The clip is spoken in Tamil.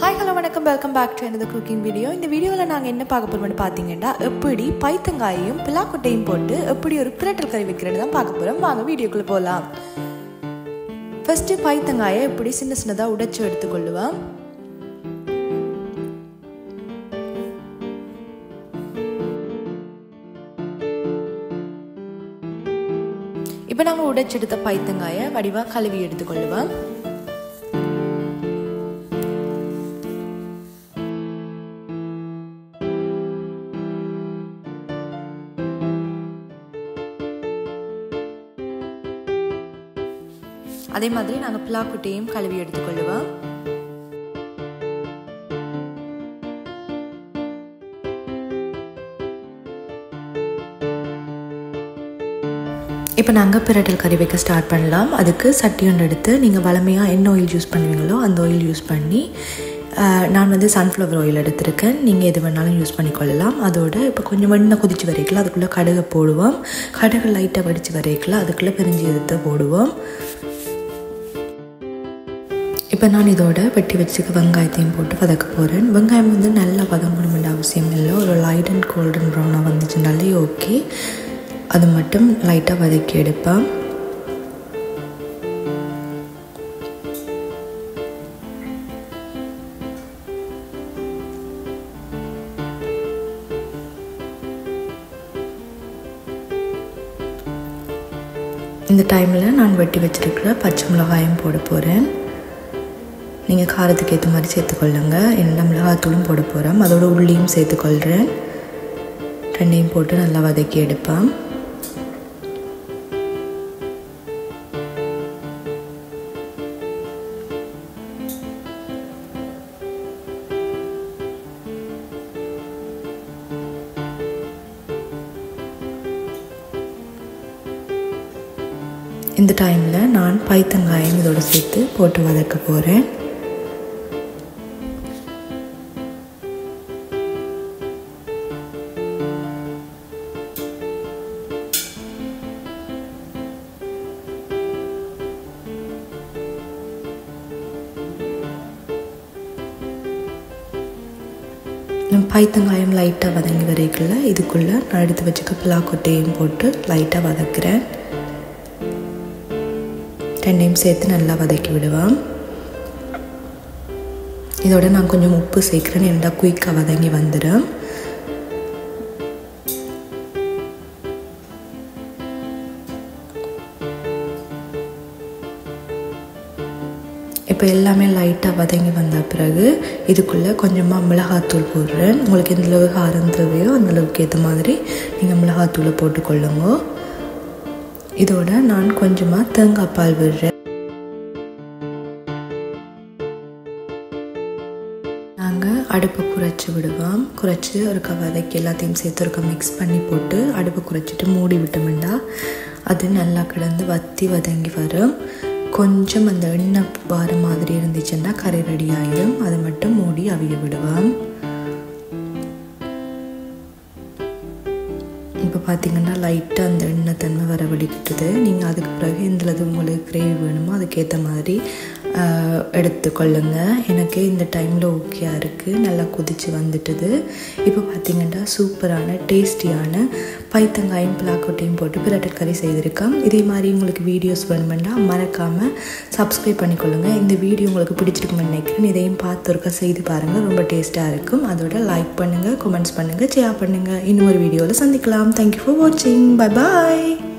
ஹாய் ஹலோ வணக்கம் வெல்கம் பேக் டு எனது குக்கிங் வீடியோ இந்த வீடியோவில் நாங்கள் என்ன பார்க்க போகிறோம்னு பார்த்தீங்கன்னா எப்படி பைத்தங்காயையும் பிலாக்குட்டையும் போட்டு எப்படி ஒரு பிரட்டல் கறி வைக்கிறது தான் பார்க்க போகிறோம் வாங்க வீடியோக்குள்ளே போகலாம் ஃபஸ்ட்டு பைத்தங்காயை எப்படி சின்ன சின்னதாக உடைச்சு எடுத்துக்கொள்ளுவேன் இப்போ நாங்கள் உடைச்செடுத்த பைத்தங்காயை வடிவாக கழுவி எடுத்துக்கொள்ளுவேன் அதே மாதிரி நாங்கள் பிளாக்குட்டையும் கழுவி எடுத்துக்கொள்ளுவோம் இப்போ நாங்கள் பிரட்டல் கறி வைக்க ஸ்டார்ட் பண்ணலாம் அதுக்கு சட்டி ஒன்று எடுத்து நீங்கள் வளமையாக என்ன ஆயில் யூஸ் பண்ணுவீங்களோ அந்த ஆயில் யூஸ் பண்ணி நான் வந்து சன்ஃப்ளவர் ஆயில் எடுத்திருக்கேன் நீங்கள் எது வேணாலும் யூஸ் பண்ணிக்கொள்ளலாம் அதோட இப்போ கொஞ்சம் எண்ணெய் கொதிச்சு வரைக்கலாம் அதுக்குள்ளே கடுகை போடுவோம் கடுகு லைட்டாக வடித்து வரைக்கலாம் அதுக்குள்ளே பிரிஞ்சு எடுத்து போடுவோம் இப்போ நான் இதோட வெட்டி வச்சுக்க வெங்காயத்தையும் போட்டு வதக்க போகிறேன் வெங்காயம் வந்து நல்லா வதங்கணுமென்ற அவசியம் இல்லை ஒரு லைட் அண்ட் கோல்டன் ப்ரௌனாக வந்துச்சுனாலே ஓகே அது மட்டும் லைட்டாக வதக்கி எடுப்பேன் இந்த டைமில் நான் வெட்டி வச்சுருக்கிற பச்சை மிளகாயும் போட போகிறேன் நீங்கள் காரத்துக்கு ஏற்ற மாதிரி சேர்த்துக்கொள்ளுங்க என்ன மிளகாத்தூளும் போட போகிறோம் அதோட உள்ளியும் சேர்த்துக்கொள்கிறேன் ரெண்டையும் போட்டு நல்லா வதக்கி எடுப்பேன் இந்த டைமில் நான் பைத்தங்காயம் இதோடு சேர்த்து போட்டு வதக்க போகிறேன் பைத்தங்காயம் லைட்டாக வதங்கி வரைக்குள்ள இதுக்குள்ளே நான் எடுத்து வச்சுக்க பிளாக்கொட்டையும் போட்டு லைட்டாக வதக்குறேன் ரெண்டையும் சேர்த்து நல்லா வதக்கி விடுவேன் இதோட நான் கொஞ்சம் உப்பு சேர்க்குறேன் என்னடா குயிக்காக வதங்கி வந்துடும் இப்போ எல்லாமே லைட்டாக வதங்கி வந்த பிறகு இதுக்குள்ளே கொஞ்சமாக மிளகாத்தூள் போடுறேன் உங்களுக்கு எந்த அளவு காரம் தேவையோ அந்தளவுக்கு ஏற்ற மாதிரி நீங்கள் மிளகாத்தூளை போட்டுக்கொள்ளுங்க இதோட நான் கொஞ்சமாக தேங்காய் பால் விடுறேன் நாங்கள் அடுப்பை குறைச்சி விடுவோம் குறைச்சி ஒருக்கா வதக்கி எல்லாத்தையும் சேர்த்து ஒருக்கா மிக்ஸ் பண்ணி போட்டு அடுப்பை குறைச்சிட்டு மூடி விட்டோம்னா அது நல்லா கிடந்து வத்தி வதங்கி வரும் கொஞ்சம் அந்த எண்ணெய் வார மாதிரி இருந்துச்சுன்னா கறி ரெடி ஆயிடும் அதை மட்டும் மூடி அவிய விடுவோம் இப்போ பார்த்தீங்கன்னா லைட்டாக அந்த எண்ணெய் தன்மை வர வடிக்கிட்டுது நீங்கள் அதுக்கு பிறகு எந்தளவு உங்களுக்கு கிரேவி வேணுமோ அதுக்கேற்ற மாதிரி எடுத்துக்கொள்ளுங்க எனக்கு இந்த டைமில் ஓகேயாக இருக்குது நல்லா கொதித்து வந்துட்டுது இப்போ பார்த்தீங்கன்னா சூப்பரான டேஸ்டியான பைத்தங்காயும் பிளாக்கொட்டையும் போட்டு பிரட்டல் கறி செய்திருக்கேன் இதே மாதிரி உங்களுக்கு வீடியோஸ் வேணுமெண்டா மறக்காமல் சப்ஸ்கிரைப் பண்ணிக்கொள்ளுங்கள் இந்த வீடியோ உங்களுக்கு பிடிச்சிருக்குன்னு நினைக்கிறேன் இதையும் பார்த்து ஒருக்கா செய்து பாருங்கள் ரொம்ப டேஸ்ட்டாக இருக்கும் அதோட லைக் பண்ணுங்கள் கமெண்ட்ஸ் பண்ணுங்கள் ஷேர் பண்ணுங்கள் இன்னும் ஒரு வீடியோவில் சந்திக்கலாம் தேங்க்யூ ஃபார் வாட்சிங் பை பாய்